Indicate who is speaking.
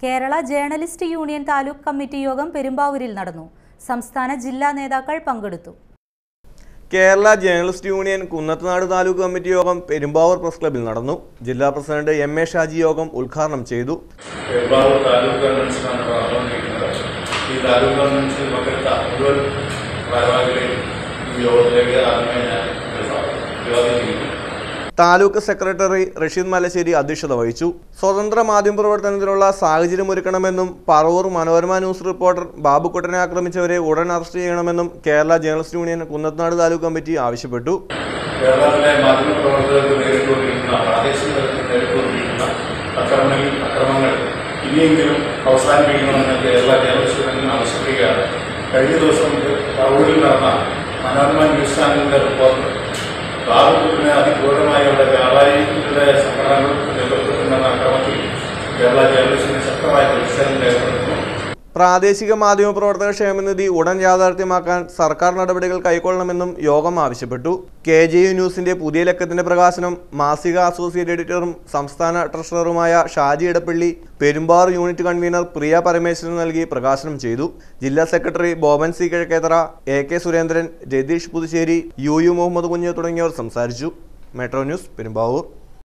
Speaker 1: Kerala journalist union taluk committee യോഗം പെരുമ്പാവൂരിൽ നടന്നു സംസ്ഥാന ജില്ലാ നേതാക്കൾ പങ്കെടുത്തു
Speaker 2: Kerala journalist union Kunnathunad taluk committee യോഗം പെരുമ്പാവൂർ പ്രസ് ക്ലബ്ബിൽ നടന്നു ജില്ലാ പ്രസിഡന്റ് എം എ ഷാജി യോഗം ഉദ്ഘാടനം ചെയ്തു
Speaker 3: പെരുമ്പാവൂർ താലൂക്ക് കൺവെൻഷനാണ് നടന്നുകൊണ്ടിരിക്കുന്നത് ഈ താലൂക്ക് കൺവെൻഷനിൽ പങ്കെടുത്ത മുഴുവൻ ഭാരവാഹികളെയും ഈ യോഗത്തിലേക്ക് ആദ്യമേ ഞാൻ സ്വാഗതം ചെയ്യുന്നു
Speaker 2: താലൂക്ക് സെക്രട്ടറി റഷീദ് മലശ്ശേരി അധ്യക്ഷത വഹിച്ചു സ്വതന്ത്ര മാധ്യമ പ്രവർത്തനത്തിനുള്ള സാഹചര്യമൊരുക്കണമെന്നും പറവൂർ മനോരമ ന്യൂസ് റിപ്പോർട്ടർ ബാബുക്കുട്ടനെ ആക്രമിച്ചവരെ ഉടൻ അറസ്റ്റ് ചെയ്യണമെന്നും Kerala journalist union Kunnathunad taluk committee ആവശ്യപ്പെട്ടു
Speaker 3: കേരളത്തിലെ മാധ്യമ പ്രവർത്തകർക്ക് നേരിട്ടുകൊണ്ടിരിക്കുന്ന പ്രാദേശിക തലത്തിൽ നേരിട്ടുകൊണ്ടിരിക്കുന്ന അക്രമങ്ങൾ അക്രമങ്ങൾ ഇനിയെങ്കിലും അവസാനിപ്പിക്കണമെന്ന് കേരള ജേർണലിസ്റ്റ് യൂണിയൻ ആവശ്യപ്പെടുകയാണ് കഴിഞ്ഞ ദിവസം പറവൂരിൽ നടന്ന മനോരമ ന്യൂസ് ചാനലിന്റെ റിപ്പോർട്ട് ബാബുക്കുട്ടിനെ അതിക്രൂരമായി അവിടെ വ്യാപാരികളുടെ സംഘടനകൾ നേതൃത്വത്തിൽ നടന്ന അക്രമത്തിൽ കേരള ജേർണലിസ്റ്റിന് ശക്തമായ പ്രതിഷേധം രേഖപ്പെടുത്തുന്നു
Speaker 2: പ്രാദേശിക മാധ്യമ പ്രവർത്തക ക്ഷേമനിധി ഉടൻ യാഥാർത്ഥ്യമാക്കാൻ സർക്കാർ നടപടികൾ കൈക്കൊള്ളണമെന്നും യോഗം ആവശ്യപ്പെട്ടു കെ ജെ യു ന്യൂസിന്റെ പുതിയ ലക്കത്തിന്റെ പ്രകാശനം മാസിക അസോസിയേറ്റ് എഡിറ്ററും സംസ്ഥാന ട്രഷററുമായ ഷാജി ഇടപ്പള്ളി പെരുമ്പാർ യൂണിറ്റ് കൺവീനർ പ്രിയ പരമേശ്വരൻ നൽകി പ്രകാശനം ചെയ്തു ജില്ലാ secretary Boban C Kizhakkethara A K Surendran Ratheesh Puthussery U U Muhammad Kunju തുടങ്ങിയവർ സംസാരിച്ചു മെട്രോ ന്യൂസ് പെരുമ്പാവൂർ